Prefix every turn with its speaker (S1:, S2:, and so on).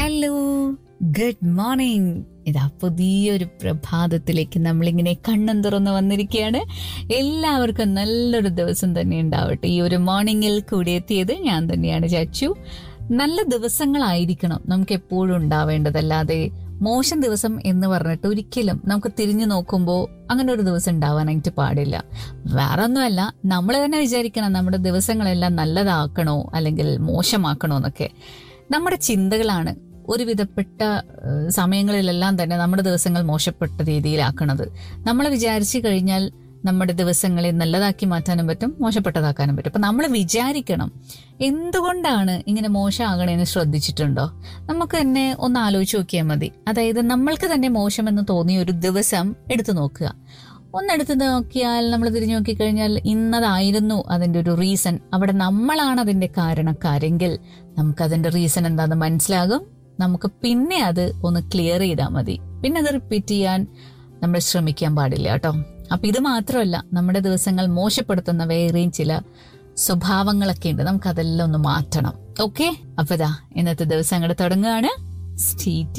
S1: hello good morning ഇതാ പുതിയൊരു പ്രഭാതത്തിലേക്ക് നമ്മളിങ്ങനെ കണ്ണും തുറന്ന് വന്നിരിക്കുകയാണ് എല്ലാവർക്കും നല്ലൊരു ദിവസം തന്നെ ഉണ്ടാവട്ടെ ഈ ഒരു മോർണിംഗിൽ കൂടി എത്തിയത് ഞാൻ തന്നെയാണ് ചച്ചു നല്ല ദിവസങ്ങളായിരിക്കണം നമുക്ക് എപ്പോഴും ഉണ്ടാവേണ്ടതല്ലാതെ മോശം ദിവസം എന്ന് പറഞ്ഞിട്ട് ഒരിക്കലും നമുക്ക് തിരിഞ്ഞു നോക്കുമ്പോൾ അങ്ങനെ ഒരു ദിവസം ഉണ്ടാവാനായിട്ട് പാടില്ല വേറെ ഒന്നുമല്ല നമ്മൾ തന്നെ വിചാരിക്കണം നമ്മുടെ ദിവസങ്ങളെല്ലാം നല്ലതാക്കണോ അല്ലെങ്കിൽ മോശമാക്കണോ എന്നൊക്കെ നമ്മുടെ ചിന്തകളാണ് ഒരുവിധപ്പെട്ട ഏഹ്, സമയങ്ങളിലെല്ലാം തന്നെ നമ്മുടെ ദിവസങ്ങൾ മോശപ്പെട്ട രീതിയിലാക്കണത് നമ്മൾ വിചാരിച്ചു കഴിഞ്ഞാൽ നമ്മുടെ ദിവസങ്ങളെ നല്ലതാക്കി മാറ്റാനും പറ്റും മോശപ്പെട്ടതാക്കാനും പറ്റും അപ്പൊ നമ്മൾ വിചാരിക്കണം എന്തുകൊണ്ടാണ് ഇങ്ങനെ മോശമാകണേന്ന് ശ്രദ്ധിച്ചിട്ടുണ്ടോ നമുക്ക് തന്നെ ഒന്ന് ആലോചിച്ച് നോക്കിയാൽ മതി അതായത് നമ്മൾക്ക് തന്നെ മോശമെന്ന് തോന്നിയ ഒരു ദിവസം എടുത്തു നോക്കുക ഒന്നെടുത്ത് നോക്കിയാൽ നമ്മൾ തിരിഞ്ഞു നോക്കിക്കഴിഞ്ഞാൽ ഇന്നതായിരുന്നു അതിന്റെ ഒരു റീസൺ അവിടെ നമ്മളാണ് അതിന്റെ കാരണക്കാരെങ്കിൽ നമുക്ക് അതിന്റെ റീസൺ എന്താന്ന് മനസ്സിലാകും നമുക്ക് പിന്നെ അത് ഒന്ന് ക്ലിയർ ചെയ്താൽ മതി പിന്നെ അത് റിപ്പീറ്റ് ചെയ്യാൻ നമ്മൾ ശ്രമിക്കാൻ പാടില്ല കേട്ടോ അപ്പൊ ഇത് മാത്രമല്ല നമ്മുടെ ദിവസങ്ങൾ മോശപ്പെടുത്തുന്ന വേറെയും ചില സ്വഭാവങ്ങളൊക്കെ ഉണ്ട് നമുക്ക് അതെല്ലാം ഒന്ന് മാറ്റണം ഓക്കെ അപ്പൊ ഇതാ ഇന്നത്തെ ദിവസം അങ്ങോട്ട് തുടങ്ങുകയാണ് സ്റ്റീറ്റി